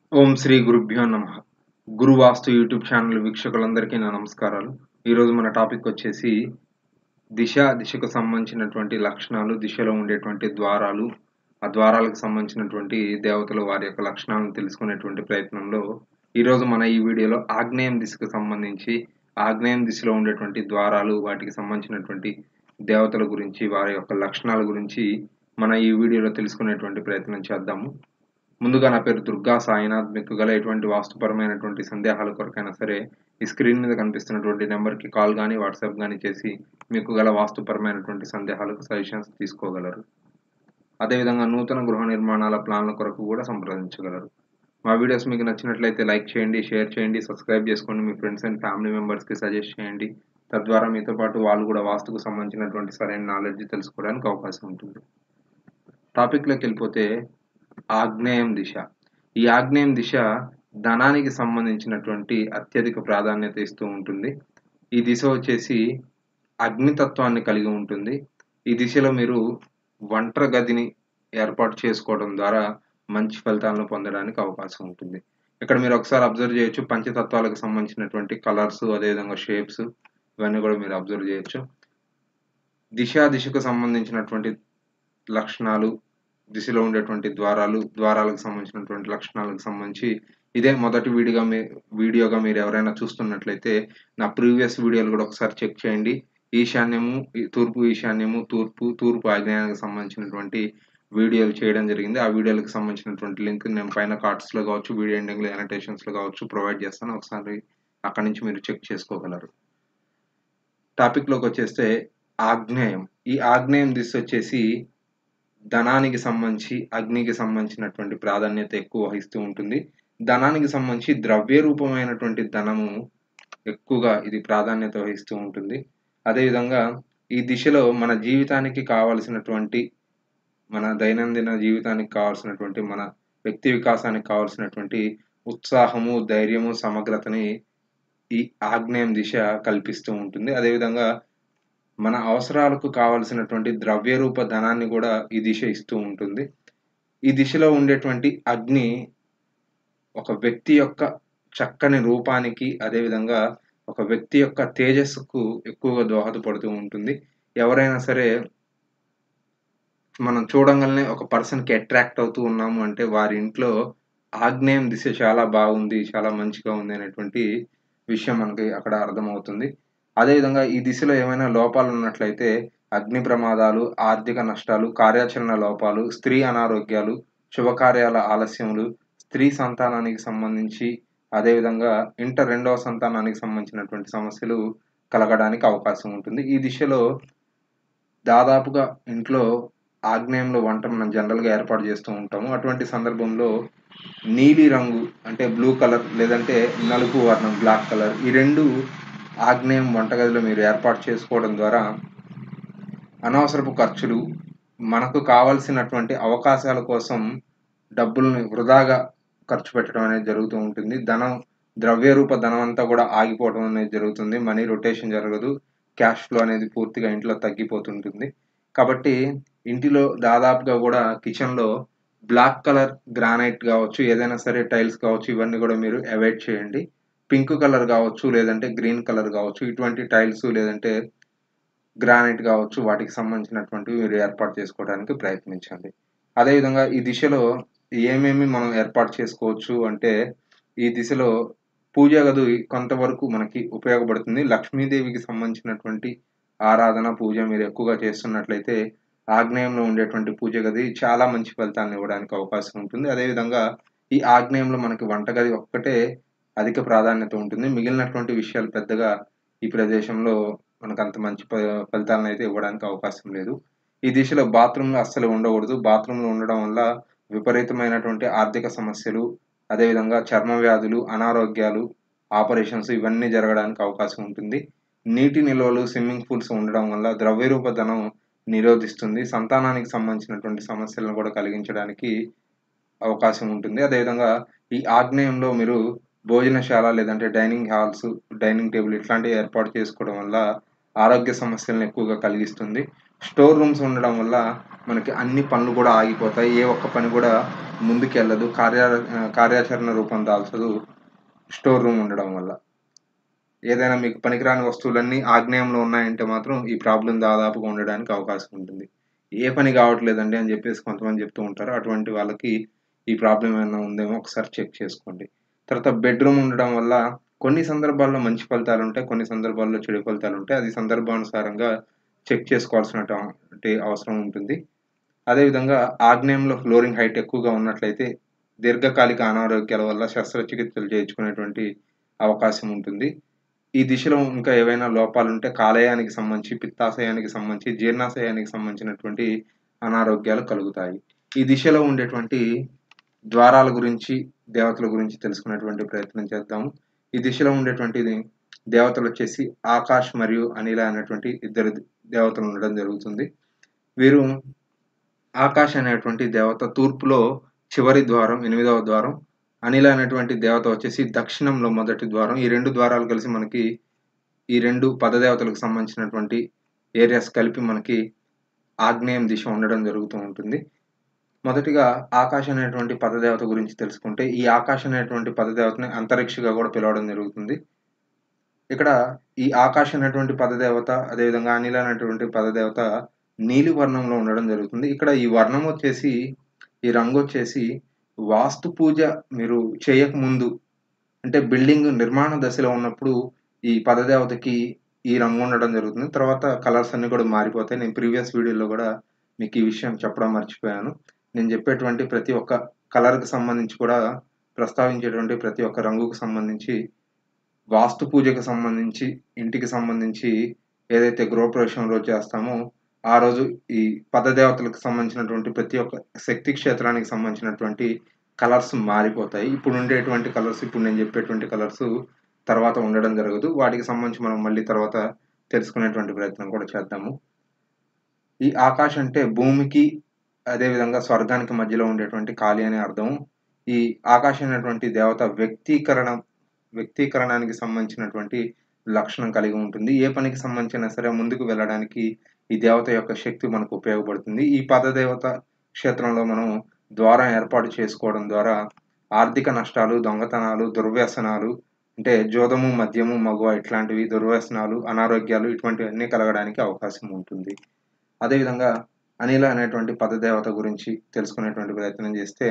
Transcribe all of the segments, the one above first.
ఓం శ్రీ గురుభ్యో నమ గురు వాస్తు YouTube channel వీక్షకులందరికీ నా నమస్కారాలు ఈరోజు మన టాపిక్ వచ్చేసి దిశ దిశకు సంబంధించినటువంటి లక్షణాలు దిశలో ఉండేటువంటి ద్వారాలు ఆ ద్వారాలకు సంబంధించినటువంటి దేవతలు వారి యొక్క లక్షణాలను తెలుసుకునేటువంటి ప్రయత్నంలో ఈరోజు మన ఈ వీడియోలో ఆగ్నేయం దిశకు సంబంధించి ఆగ్నేయం దిశలో ఉండేటువంటి ద్వారాలు వాటికి సంబంధించినటువంటి దేవతల గురించి వారి యొక్క లక్షణాల గురించి మన ఈ వీడియోలో తెలుసుకునేటువంటి ప్రయత్నం చేద్దాము ముందుగా నా పేరు దుర్గా సాయినాథ్ మీకు గల ఎటువంటి వాస్తుపరమైనటువంటి సందేహాల కొరకైనా సరే ఈ స్క్రీన్ మీద కనిపిస్తున్నటువంటి నెంబర్కి కాల్ కానీ వాట్సాప్ కానీ చేసి మీకు గల వాస్తుపరమైనటువంటి సందేహాలకు సజెషన్స్ తీసుకోగలరు అదేవిధంగా నూతన గృహ నిర్మాణాల ప్లాన్ల కొరకు కూడా సంప్రదించగలరు మా వీడియోస్ మీకు నచ్చినట్లయితే లైక్ చేయండి షేర్ చేయండి సబ్స్క్రైబ్ చేసుకోండి మీ ఫ్రెండ్స్ అండ్ ఫ్యామిలీ మెంబర్స్కి సజెస్ట్ చేయండి తద్వారా మీతో పాటు వాళ్ళు కూడా వాస్తుకు సంబంధించినటువంటి సరైన నాలెడ్జ్ తెలుసుకోవడానికి అవకాశం ఉంటుంది టాపిక్లోకి వెళ్ళిపోతే ఆగ్నేయం దిశ ఈ ఆగ్నేయం దిశ ధనానికి సంబంధించినటువంటి అత్యధిక ప్రాధాన్యత ఇస్తూ ఉంటుంది ఈ దిశ వచ్చేసి అగ్నితత్వాన్ని కలిగి ఉంటుంది ఈ దిశలో మీరు వంట గదిని ఏర్పాటు చేసుకోవడం ద్వారా మంచి ఫలితాలను పొందడానికి అవకాశం ఉంటుంది ఇక్కడ మీరు ఒకసారి అబ్జర్వ్ చేయొచ్చు పంచతత్వాలకు సంబంధించినటువంటి కలర్స్ అదేవిధంగా షేప్స్ ఇవన్నీ కూడా మీరు అబ్జర్వ్ చేయొచ్చు దిశ దిశకు సంబంధించినటువంటి లక్షణాలు దిశలో ఉండేటువంటి ద్వారాలు ద్వారాలకు సంబంధించినటువంటి లక్షణాలకు సంబంధించి ఇదే మొదటి వీడియోగా మీ వీడియోగా మీరు ఎవరైనా చూస్తున్నట్లయితే నా ప్రీవియస్ వీడియోలు కూడా ఒకసారి చెక్ చేయండి ఈశాన్యము తూర్పు ఈశాన్యము తూర్పు తూర్పు ఆగ్నేయానికి సంబంధించినటువంటి వీడియోలు చేయడం జరిగింది ఆ వీడియోలకు సంబంధించినటువంటి లింక్ నేను పైన కార్డ్స్లో కావచ్చు వీడియో ఎండింగ్లో అనటేషన్స్లో కావచ్చు ప్రొవైడ్ చేస్తాను ఒకసారి అక్కడి నుంచి మీరు చెక్ చేసుకోగలరు టాపిక్లోకి వచ్చేస్తే ఆగ్నేయం ఈ ఆగ్నేయం దిశ వచ్చేసి ధనానికి సంబంధించి అగ్నికి సంబంధించినటువంటి ప్రాధాన్యత ఎక్కువ వహిస్తూ ఉంటుంది ధనానికి సంబంధించి ద్రవ్య రూపమైనటువంటి ధనము ఎక్కువగా ఇది ప్రాధాన్యత వహిస్తూ ఉంటుంది అదేవిధంగా ఈ దిశలో మన జీవితానికి కావలసినటువంటి మన దైనందిన జీవితానికి కావాల్సినటువంటి మన వ్యక్తి వికాసానికి కావాల్సినటువంటి ఉత్సాహము ధైర్యము సమగ్రతని ఈ ఆగ్నేయం దిశ కల్పిస్తూ ఉంటుంది అదేవిధంగా మన అవసరాలకు కావలసినటువంటి ద్రవ్య రూప ధనాన్ని కూడా ఈ దిశ ఇస్తూ ఉంటుంది ఈ దిశలో ఉండేటువంటి అగ్ని ఒక వ్యక్తి యొక్క చక్కని రూపానికి అదేవిధంగా ఒక వ్యక్తి యొక్క తేజస్సుకు ఎక్కువగా దోహదపడుతూ ఉంటుంది ఎవరైనా సరే మనం చూడంగానే ఒక పర్సన్కి అట్రాక్ట్ అవుతూ ఉన్నాము అంటే వారి ఇంట్లో ఆగ్నేయం దిశ చాలా బాగుంది చాలా మంచిగా ఉంది అనేటువంటి విషయం మనకి అక్కడ అర్థమవుతుంది అదేవిధంగా ఈ దిశలో ఏమైనా లోపాలు ఉన్నట్లయితే అగ్ని ప్రమాదాలు ఆర్థిక నష్టాలు కార్యాచరణ లోపాలు స్త్రీ అనారోగ్యాలు శుభకార్యాల ఆలస్యములు స్త్రీ సంతానానికి సంబంధించి అదేవిధంగా ఇంట రెండవ సంతానానికి సంబంధించినటువంటి సమస్యలు కలగడానికి అవకాశం ఉంటుంది ఈ దిశలో దాదాపుగా ఇంట్లో ఆగ్నేయంలో వంట మనం జనరల్గా ఏర్పాటు చేస్తూ ఉంటాము అటువంటి సందర్భంలో నీలి రంగు అంటే బ్లూ కలర్ లేదంటే నలుపు వర్ణం బ్లాక్ కలర్ ఈ రెండు ఆగ్నేయం వంటగదిలో మీరు ఏర్పాటు చేసుకోవడం ద్వారా అనవసరపు ఖర్చులు మనకు కావలసినటువంటి అవకాశాల కోసం డబ్బుల్ని వృధాగా ఖర్చు పెట్టడం అనేది జరుగుతూ ఉంటుంది ధనం ద్రవ్య రూప ధనం అంతా కూడా ఆగిపోవడం అనేది జరుగుతుంది మనీ రొటేషన్ జరగదు క్యాష్ ఫ్లో అనేది పూర్తిగా ఇంట్లో తగ్గిపోతుంటుంది కాబట్టి ఇంటిలో దాదాపుగా కూడా కిచెన్లో బ్లాక్ కలర్ గ్రానైట్ కావచ్చు ఏదైనా సరే టైల్స్ కావచ్చు ఇవన్నీ కూడా మీరు అవాయిడ్ చేయండి పింక్ కలర్ కావచ్చు లేదంటే గ్రీన్ కలర్ కావచ్చు ఇటువంటి టైల్స్ లేదంటే గ్రానైట్ కావచ్చు వాటికి సంబంధించినటువంటివి మీరు ఏర్పాటు చేసుకోవడానికి ప్రయత్నించండి అదేవిధంగా ఈ దిశలో ఏమేమి మనం ఏర్పాటు చేసుకోవచ్చు అంటే ఈ దిశలో పూజా గది కొంతవరకు మనకి ఉపయోగపడుతుంది లక్ష్మీదేవికి సంబంధించినటువంటి ఆరాధన పూజ మీరు ఎక్కువగా చేస్తున్నట్లయితే ఆగ్నేయంలో ఉండేటువంటి పూజ గది చాలా మంచి ఫలితాలను ఇవ్వడానికి అవకాశం ఉంటుంది అదేవిధంగా ఈ ఆగ్నేయంలో మనకి వంటగది ఒక్కటే అధిక ప్రాధాన్యత ఉంటుంది మిగిలినటువంటి విషయాలు పెద్దగా ఈ ప్రదేశంలో మనకు అంత మంచి ఫలితాలను అయితే ఇవ్వడానికి అవకాశం లేదు ఈ దిశలో బాత్రూంలో అస్సలు ఉండకూడదు బాత్రూంలో ఉండడం వల్ల విపరీతమైనటువంటి ఆర్థిక సమస్యలు అదేవిధంగా చర్మ వ్యాధులు అనారోగ్యాలు ఆపరేషన్స్ ఇవన్నీ జరగడానికి అవకాశం ఉంటుంది నీటి నిల్వలు స్విమ్మింగ్ పూల్స్ ఉండడం వల్ల ద్రవ్యరూప ధనం నిరోధిస్తుంది సంతానానికి సంబంధించినటువంటి సమస్యలను కూడా కలిగించడానికి అవకాశం ఉంటుంది అదేవిధంగా ఈ ఆగ్నేయంలో మీరు భోజనశాల లేదంటే డైనింగ్ హాల్స్ డైనింగ్ టేబుల్ ఇట్లాంటివి ఏర్పాటు చేసుకోవడం వల్ల ఆరోగ్య సమస్యలను ఎక్కువగా కలిగిస్తుంది స్టోర్ రూమ్స్ ఉండడం వల్ల మనకి అన్ని పనులు కూడా ఆగిపోతాయి ఏ ఒక్క పని కూడా ముందుకెళ్ళదు కార్య కార్యాచరణ రూపం దాల్చదు స్టోర్ రూమ్ ఉండడం వల్ల ఏదైనా మీకు పనికిరాని వస్తువులన్నీ ఆగ్నేయంలో ఉన్నాయంటే మాత్రం ఈ ప్రాబ్లం దాదాపుగా ఉండడానికి అవకాశం ఉంటుంది ఏ పని కావట్లేదండి అని చెప్పేసి కొంతమంది చెప్తూ ఉంటారు అటువంటి వాళ్ళకి ఈ ప్రాబ్లం ఏమైనా ఉందేమో ఒకసారి చెక్ చేసుకోండి తర్వాత బెడ్రూమ్ ఉండడం వల్ల కొన్ని సందర్భాల్లో మంచి ఫలితాలు ఉంటాయి కొన్ని సందర్భాల్లో చెడు ఫలితాలు ఉంటాయి అది సందర్భానుసారంగా చెక్ చేసుకోవాల్సినటువంటి అవసరం ఉంటుంది అదేవిధంగా ఆగ్నేయంలో ఫ్లోరింగ్ హైట్ ఎక్కువగా ఉన్నట్లయితే దీర్ఘకాలిక అనారోగ్యాల వల్ల శస్త్రచికిత్సలు చేయించుకునేటువంటి అవకాశం ఉంటుంది ఈ దిశలో ఇంకా ఏవైనా లోపాలు ఉంటే కాలేయానికి సంబంధించి పిత్తాశయానికి సంబంధించి జీర్ణాశయానికి సంబంధించినటువంటి అనారోగ్యాలు కలుగుతాయి ఈ దిశలో ఉండేటువంటి ద్వారాల గురించి దేవతల గురించి తెలుసుకునేటువంటి ప్రయత్నం చేద్దాము ఈ దిశలో ఉండేటువంటి దేవతలు వచ్చేసి ఆకాష్ మరియు అనిల అనేటువంటి ఇద్దరు దేవతలు ఉండడం జరుగుతుంది వీరు ఆకాష్ అనేటువంటి దేవత తూర్పులో చివరి ద్వారం ఎనిమిదవ ద్వారం అనిల అనేటువంటి దేవత వచ్చేసి దక్షిణంలో మొదటి ద్వారం ఈ రెండు ద్వారాలు కలిసి మనకి ఈ రెండు పదదేవతలకు సంబంధించినటువంటి ఏరియాస్ కలిపి మనకి ఆగ్నేయం దిశ ఉండడం జరుగుతూ ఉంటుంది మొదటిగా ఆకాశ్ అనేటువంటి పదదేవత గురించి తెలుసుకుంటే ఈ ఆకాశ్ అనేటువంటి పదదేవతని అంతరిక్షగా కూడా పిలవడం జరుగుతుంది ఇక్కడ ఈ ఆకాశ్ అనేటువంటి పదదేవత అదేవిధంగా అనిల అనేటువంటి పదదేవత నీలి వర్ణంలో ఉండడం జరుగుతుంది ఇక్కడ ఈ వర్ణం వచ్చేసి ఈ రంగు వచ్చేసి వాస్తు పూజ మీరు చేయక ముందు అంటే బిల్డింగ్ నిర్మాణ దశలో ఉన్నప్పుడు ఈ పదదేవతకి ఈ రంగు ఉండడం జరుగుతుంది తర్వాత కలర్స్ అన్ని కూడా మారిపోతాయి నేను ప్రీవియస్ వీడియోలో కూడా మీకు ఈ విషయం చెప్పడం మర్చిపోయాను నేను చెప్పేటువంటి ప్రతి ఒక్క కలర్కి సంబంధించి కూడా ప్రస్తావించేటువంటి ప్రతి ఒక్క రంగుకు సంబంధించి వాస్తు పూజకు సంబంధించి ఇంటికి సంబంధించి ఏదైతే గృహప్రవేశం రోజు చేస్తామో ఆ రోజు ఈ పదదేవతలకు సంబంధించినటువంటి ప్రతి ఒక్క శక్తి క్షేత్రానికి సంబంధించినటువంటి కలర్స్ మారిపోతాయి ఇప్పుడు ఉండేటువంటి కలర్స్ ఇప్పుడు నేను చెప్పేటువంటి కలర్స్ తర్వాత ఉండడం జరగదు వాటికి సంబంధించి మనం మళ్ళీ తర్వాత తెలుసుకునేటువంటి ప్రయత్నం కూడా చేద్దాము ఈ ఆకాశ్ అంటే భూమికి అదేవిధంగా స్వర్గానికి మధ్యలో ఉండేటువంటి ఖాళీ అనే అర్థం ఈ ఆకాశం అనేటువంటి దేవత వ్యక్తీకరణ వ్యక్తీకరణానికి సంబంధించినటువంటి లక్షణం కలిగి ఉంటుంది ఏ పనికి సంబంధించినా సరే ముందుకు వెళ్ళడానికి ఈ దేవత యొక్క శక్తి మనకు ఉపయోగపడుతుంది ఈ పదదేవత క్షేత్రంలో మనం ద్వారం ఏర్పాటు చేసుకోవడం ద్వారా ఆర్థిక నష్టాలు దొంగతనాలు దుర్వ్యసనాలు అంటే జోదము మద్యము మగువ ఇట్లాంటివి దుర్వ్యసనాలు అనారోగ్యాలు ఇటువంటివన్నీ కలగడానికి అవకాశం ఉంటుంది అదేవిధంగా అనిల అనేటువంటి పదదేవత గురించి తెలుసుకునేటువంటి ప్రయత్నం చేస్తే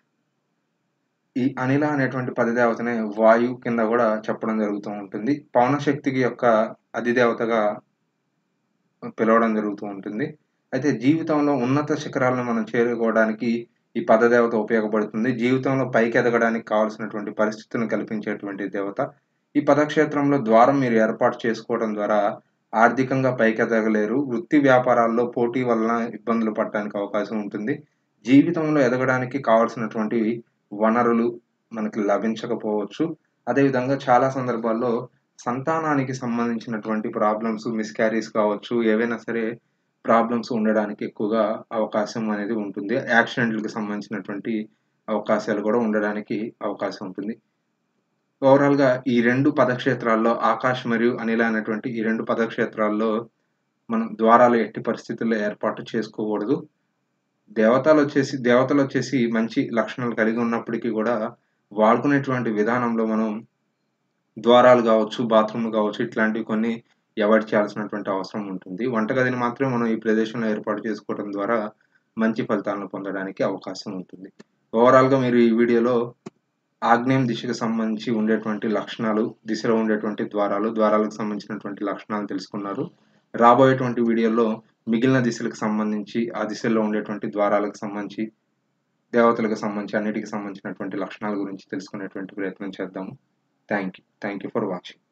ఈ అనిల అనేటువంటి పదదేవతనే వాయువు కింద కూడా చెప్పడం జరుగుతూ ఉంటుంది పవనశక్తికి యొక్క అధిదేవతగా పిలవడం జరుగుతూ ఉంటుంది అయితే జీవితంలో ఉన్నత శిఖరాలను మనం చేరుకోవడానికి ఈ పదదేవత ఉపయోగపడుతుంది జీవితంలో పైకి ఎదగడానికి కావాల్సినటువంటి పరిస్థితులను కల్పించేటువంటి దేవత ఈ పదక్షేత్రంలో ద్వారం మీరు ఏర్పాటు చేసుకోవడం ద్వారా ఆర్థికంగా పైకి ఎదగలేరు వృత్తి వ్యాపారాల్లో పోటీ వలన ఇబ్బందులు పడడానికి అవకాశం ఉంటుంది జీవితంలో ఎదగడానికి కావాల్సినటువంటి వనరులు మనకి లభించకపోవచ్చు అదేవిధంగా చాలా సందర్భాల్లో సంతానానికి సంబంధించినటువంటి ప్రాబ్లమ్స్ మిస్క్యారీస్ కావచ్చు ఏవైనా సరే ప్రాబ్లమ్స్ ఉండడానికి ఎక్కువగా అవకాశం అనేది ఉంటుంది యాక్సిడెంట్లకు సంబంధించినటువంటి అవకాశాలు కూడా ఉండడానికి అవకాశం ఉంటుంది ఓవరాల్గా ఈ రెండు పదక్షేత్రాల్లో ఆకాశ్ మరియు అనిల అనేటువంటి ఈ రెండు పదక్షేత్రాల్లో మనం ద్వారాలు ఎట్టి పరిస్థితుల్లో ఏర్పాటు చేసుకోకూడదు దేవతలు వచ్చేసి దేవతలు వచ్చేసి మంచి లక్షణాలు కలిగి ఉన్నప్పటికీ కూడా వాడుకునేటువంటి విధానంలో మనం ద్వారాలు కావచ్చు బాత్రూమ్ కావచ్చు ఇట్లాంటివి కొన్ని అవాయిడ్ చేయాల్సినటువంటి అవసరం ఉంటుంది వంటగదిని మాత్రమే మనం ఈ ప్రదేశంలో ఏర్పాటు చేసుకోవడం ద్వారా మంచి ఫలితాలను పొందడానికి అవకాశం ఉంటుంది ఓవరాల్గా మీరు ఈ వీడియోలో ఆగ్నేయం దిశకు సంబంధించి ఉండేటువంటి లక్షణాలు దిశలో ఉండేటువంటి ద్వారాలు ద్వారాలకు సంబంధించినటువంటి లక్షణాలు తెలుసుకున్నారు రాబోయేటువంటి వీడియోలో మిగిలిన దిశలకు సంబంధించి ఆ దిశలో ఉండేటువంటి ద్వారాలకు సంబంధించి దేవతలకు సంబంధించి అన్నిటికి సంబంధించినటువంటి లక్షణాల గురించి తెలుసుకునేటువంటి ప్రయత్నం చేద్దాము thank you thank you for watching